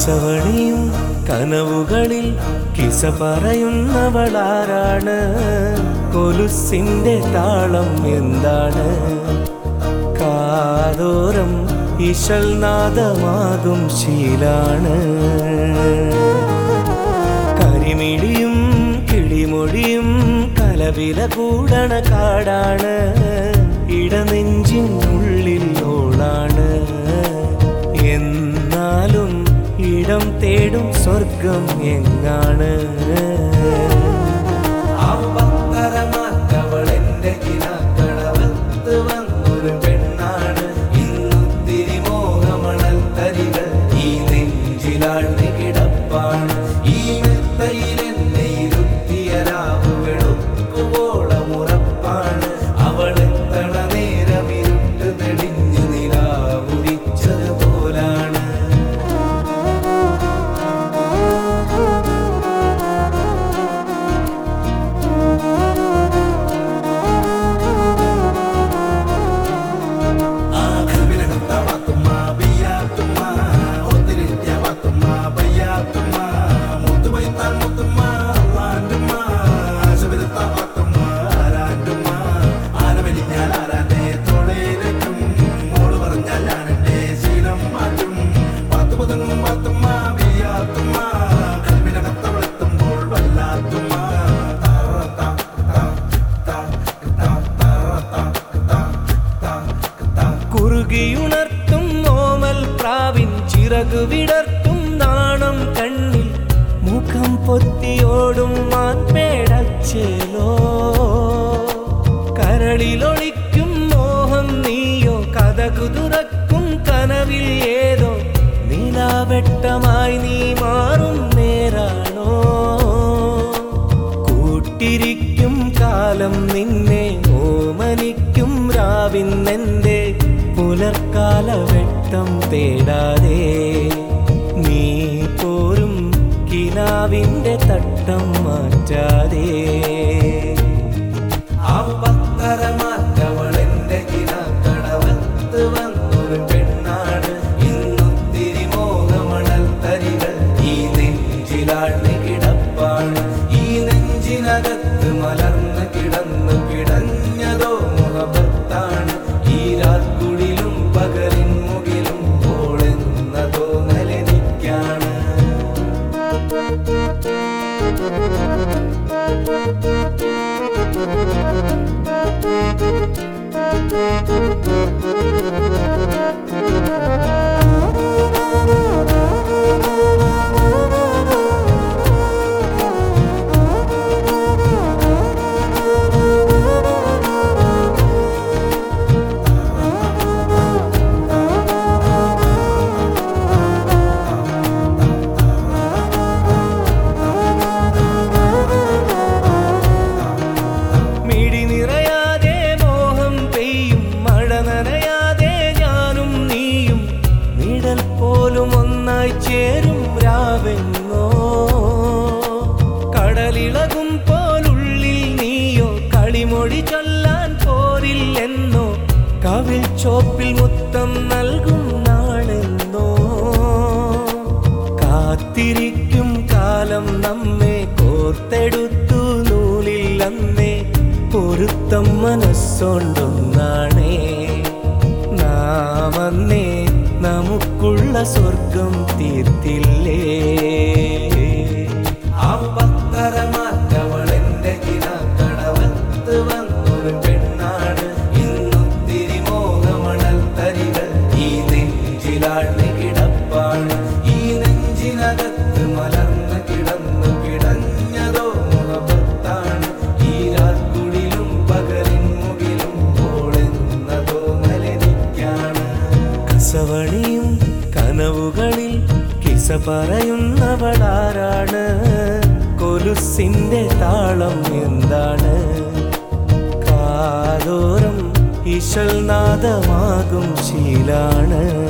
കസവണിയും കനവുകളിൽ കിസ പറയുന്നവളാരാണ് കൊലുസിന്റെ താളം എന്താണ് കാതോരം ഇശൽ നാദമാകും ശീലാണ് കരിമിഴിയും കിളിമൊഴിയും കലവില കൂടണ കാടാണ് ഇടനെഞ്ചിനുള്ളിൽ ഓളാണ് എന്നാലും ഇടം തേടും സ്വർഗം എങ്ങാണ് അവളെന്റെ കിനാക്കടവത്ത് വന്നൊരു പെണ്ണാണ് ഇന്നൊത്തിരി മോഹമണൽ തരികൾ ഈ നെഞ്ചിലാഴ്ന്ന് കിടപ്പാണ് ഈ മെത്തയിൽ എന്നെ ഇരുത്തിയ രാവ് വെളുക്കുവോളമുറപ്പാണ് അവളെത്തണ നേരം ഇരുട്ട് തെളിഞ്ഞു നിലാവുദിച്ചതുപോലാണ് കുറുകിയുണർത്തും ഓമൽ പ്രാവിൻ ചിറകു വിടർത്തും നാണം കണ്ണിൽ മുഖം പൊത്തിയോടും മാൻപേടച്ചേലോ കരളിലൊളിക്കും മോഹം നീയോ കഥകു തുറക്കും കനവിൽ ഏതോ നിലാവെട്ടമായി നീ മാറും നേരാണോ കൂട്ടിരിക്കും കാലം നിന്നെ ഓമനിക്കും രാവിന്നെന്റെ പുലർക്കാല വെട്ടം തേടാതെ നീ പോരും കിനാവിന്റെ തട്ടം മാറ്റാതെ അവളെന്റെ കിനാക്കടവത്ത് വന്നൊരു പെണ്ണാണ് ഇന്നൊത്തിരി മോഹമണൽ തരികൾ ഈ നെഞ്ചിലാഴ്ന്ന് കിടപ്പാണ് ഈ നെഞ്ചിനകത്ത് മലർന്ന് കിടന്നു കിടഞ്ഞതോ മുഖത്താണ് ഈ രാത്കുടിലും പകലിൻ മുകിലും പോളെന്നതോ നലനിക്കാണ് മിഴി നിറയാതെ മോഹം പെയ്യും മഴ നനയാതെ ഞാനും നീയും നിഴൽ പോലും ഒന്നായി ചേരും രാവെന്നോ കടലിളകും പോലുള്ളിൽ നീയോ കളിമൊഴി ചൊല്ലാൻ പോരില്ലെന്നോ കവിൽ ചോപ്പിൽ മുത്തം നൽകും നാളെന്നോ കാത്തിരിക്കും കാലം നമ്മെ കോർത്തെടുത്തു നൂലിൽ അന്നേ പൊരുത്തം മനസ്സോണ്ടൊന്നാണേ നാം അന്നേ നമുക്കുള്ള സ്വർഗം തീർത്തില്ലേ അവളെന്റെ കിനാക്കടവത്ത് വന്നൊരു പെണ്ണാണ് ഇന്നൊത്തിരി മോഹമണൽ തരികൾ ഈ നെഞ്ചിലാഴ്ന്ന് കിടപ്പാണ് ഈ നെഞ്ചിനകത്ത് മലർന്ന് കിടന്നു കിടഞ്ഞതോ മുഖത്താണ് ഈ രാത്കുടിലും പകലിൻ മുകിലും പോളെന്നതോ നലനിക്കാണ് കസവണിയും കനവുകളിൽ കിസ പറയുന്നവളാരാണ് കൊലുസിന്റെ താളം എന്താണ് കാതോരം ഇശൽ നാദമാകും ശീലാണ്